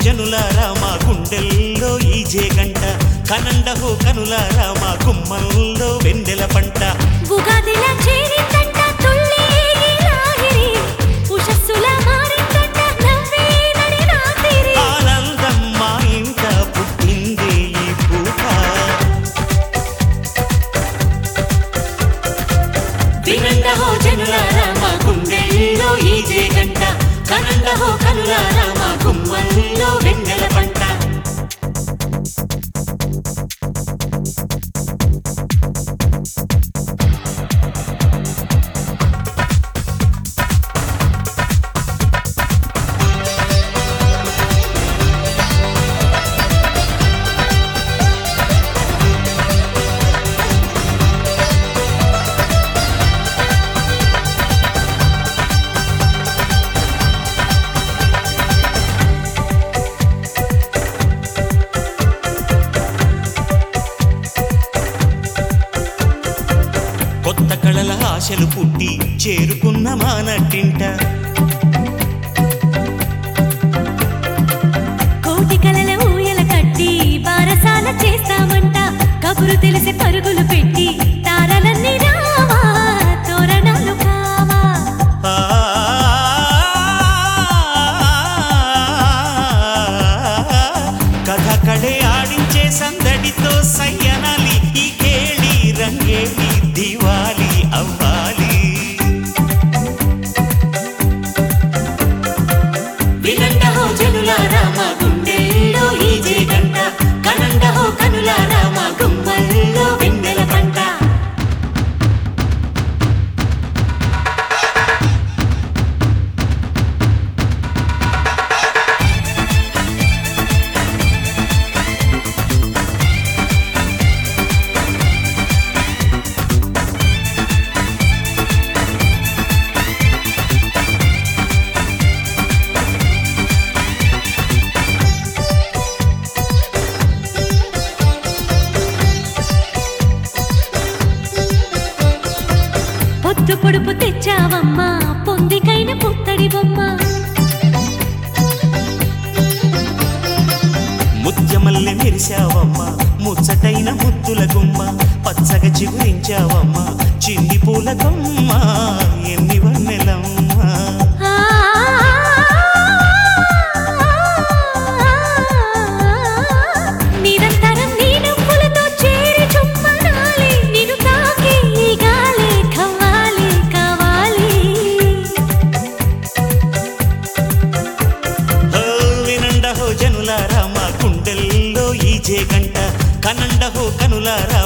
జనులారా మా గుండెల్లో ఈజే గంట కనండహో కనులారా మా గుమ్మల్లో వెన్నెల పంట ఉగాదిలా చేరిందంట తుళ్ళి ఈ లాహిరి ఉషస్సులా మారిందంట నవ్వే నడి రాత్రి ఆనందం మా ఇంట పుట్టిందే ఈ పూట వినండహో జనులారా మా గుండెల్లో ఈజే గంట కనండహో కనులారా మా గుమ్మల్లో వెన్నెల పంట కొత్త కళల ఆశలు పుట్టి చేరుకున్న మానట్టింట కోటి కలల ఊయల కట్టి బారసాల చేస్తామంట కబురు తెలిసి పరుగులు పెట్టి తారలన్నీ రావా తోరణాలు కావా ఆ కథ కడే ఆడించే సందడితో సయ్యనాలి ఈ కేళి రంగేలి దివాలి అవ్వాలి వినండహో జనులారా మా గుండెల్లో ఈజే గంట కనండహో కనులారా మా గుమ్మల్లో వెన్నెల పంట పొద్దు పొడుపు తెచ్చావమ్మా పొందికైన పుత్తడి బొమ్మ ముత్యమల్లె మెరిశావమ్మా ముచ్చటైన ముద్దుల గుమ్మ పచ్చగా చిగురించావమ్మా చిన్ని పూల కొమ్మ ఎన్ని వన్నెలమ్మా ఆ నిరంతరం నీ నవ్వులతో చేరి చుమ్మనాలి నిన్ను తాకి ఈ గాలి కవ్వాలి కావాలి హో వినండహో జనులారా మా గుండెల్లో ఈజే గంట కనండహో కనులారా